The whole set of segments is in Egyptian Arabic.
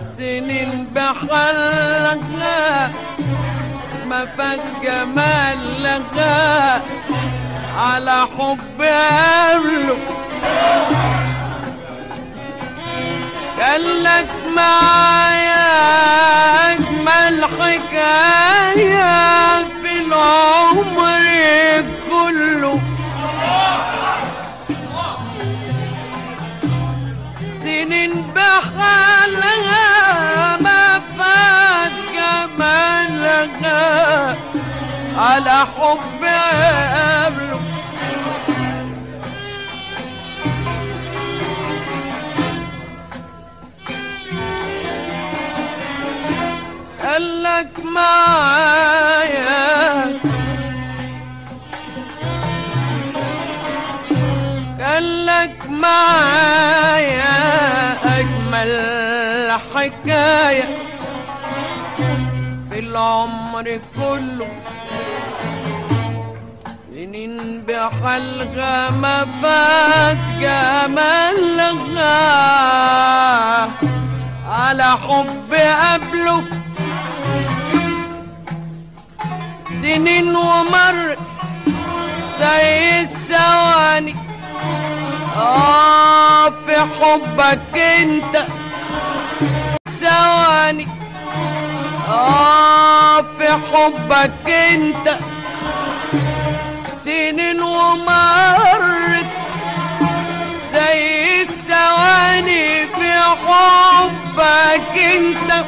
سنين بحلقها ما فات جمالها على حب قبله قالك معايا أجمل حكاية في العمر كله سنين بحالها ما فات جمالها على حب قبله قالك معايا قالك معايا أجمل حكاية في العمر كله سنين بحلقة ما فات جمالها على حب قبله سنين ومر زي الثواني آه في حبك انت ثواني آه في حبك انت سنين ومرت زي الثواني في حبك انت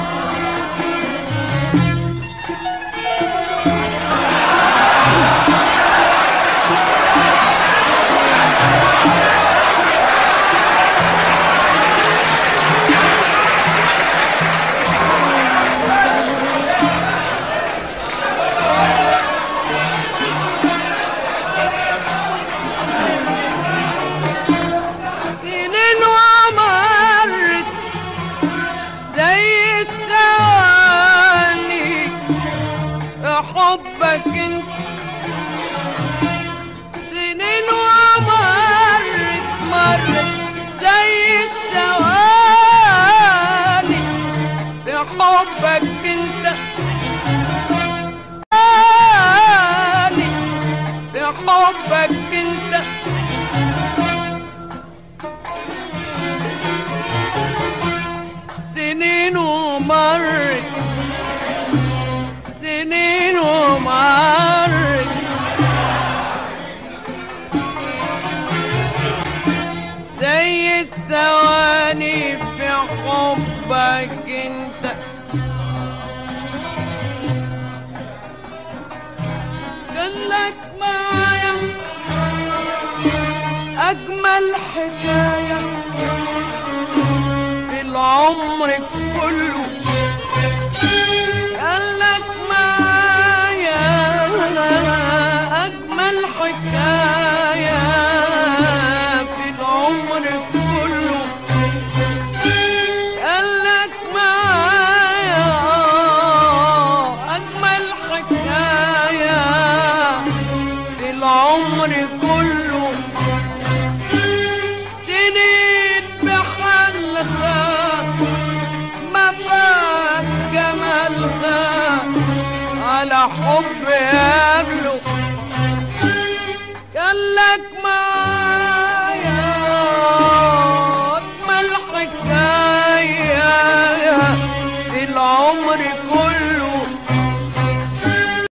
سنين ومرت زي الثواني حبك انت سنين ومرت مرت زي الثواني في حبك انت في حبك انت سنين ومرت سنين ومرت زي الثواني في حبك انت قالك معايا أجمل حكاية في العمر كله قالك معايا أجمل حكاية في العمر كله قالك معايا أجمل حكاية في العمر كله سنين بحلها ما فات جمالها على حب قبله قالك معايا أجمل حكاية في العمر كله